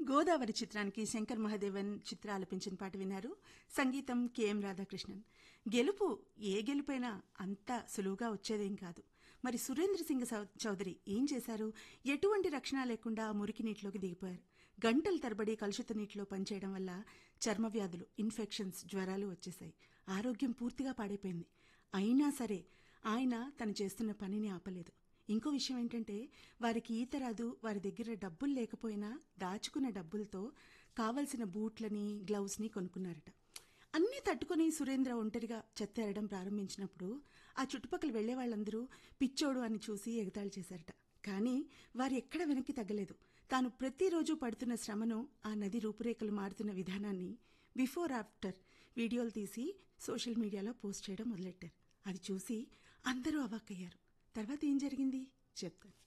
గోదావరి చిత్రానికి శంకర్ మహాదేవన్ చిత్ర ఆలపించిన పాట విన్నారు సంగీతం కెఎం రాధాకృష్ణన్ గెలుపు ఏ గెలుపైనా అంత సులువుగా వచ్చేదేం కాదు మరి సురేంద్ర సింగ్ చౌ- చౌదరి ఏం చేశారు ఎటువంటి రక్షణ లేకుండా ఆ మురికి నీటిలోకి దిగిపోయారు గంటల తరబడి కలుషిత నీటిలో పనిచేయడం వల్ల చర్మ వ్యాధులు ఇన్ఫెక్షన్స్ జ్వరాలు వచ్చేశాయి ఆరోగ్యం పూర్తిగా పాడైపోయింది అయినా సరే ఆయన తను చేస్తున్న పనిని ఆపలేదు ఇంకో విషయం ఏంటంటే వారికి ఈత రాదు వారి దగ్గర డబ్బులు లేకపోయినా దాచుకున్న డబ్బులతో కావలసిన బూట్లని గ్లౌస్ని కొనుక్కున్నారట అన్నీ తట్టుకుని సురేంద్ర ఒంటరిగా చెత్తేరడం ప్రారంభించినప్పుడు ఆ చుట్టుపక్కల వెళ్లే వాళ్ళందరూ పిచ్చోడు అని చూసి ఎగతాళి చేశారట కానీ వారు ఎక్కడ వెనక్కి తగ్గలేదు తాను ప్రతిరోజు పడుతున్న శ్రమను ఆ నది రూపురేఖలు మారుతున్న విధానాన్ని బిఫోర్ ఆఫ్టర్ వీడియోలు తీసి సోషల్ మీడియాలో పోస్ట్ చేయడం మొదలెట్టారు అది చూసి అందరూ అవాక్కయ్యారు తర్వాత ఏం జరిగింది చెప్తాను